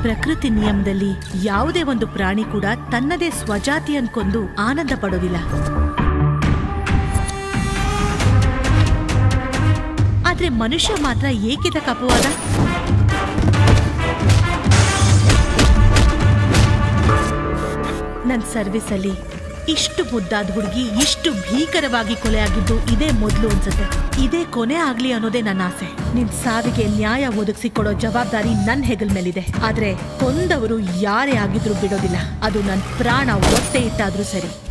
ಪ್ರಕೃತಿ ನಿಯಮದಲ್ಲಿ ಯಾವುದೇ ಒಂದು ಪ್ರಾಣಿ ಕೂಡ ತನ್ನದೇ ಸ್ವಜಾತಿ ಅನ್ಕೊಂಡು ಆನಂದ ಪಡೋದಿಲ್ಲ ಆದ್ರೆ ಮನುಷ್ಯ ಮಾತ್ರ ಏಕಿದಕ್ಕೆ ಅಪವಾದ ನನ್ನ ಸರ್ವಿಸಲ್ಲಿ ಇಷ್ಟು ಮುದ್ದಾದ ಹುಡುಗಿ ಇಷ್ಟು ಭೀಕರವಾಗಿ ಕೊಲೆ ಆಗಿದ್ದು ಇದೇ ಮೊದಲು ಅನ್ಸುತ್ತೆ ಇದೇ ಕೊನೆ ಆಗ್ಲಿ ಅನ್ನೋದೇ ನನ್ನ ಆಸೆ ನಿನ್ ಸಾವಿಗೆ ನ್ಯಾಯ ಒದಗಿಸಿ ಕೊಡೋ ಜವಾಬ್ದಾರಿ ನನ್ನ ಹೆಗಲ್ ಮೇಲಿದೆ ಆದ್ರೆ ಕೊಂದವರು ಯಾರೇ ಆಗಿದ್ರು ಬಿಡೋದಿಲ್ಲ ಅದು ನನ್ನ ಪ್ರಾಣ ಒತ್ತೆ ಇಟ್ಟಾದ್ರೂ ಸರಿ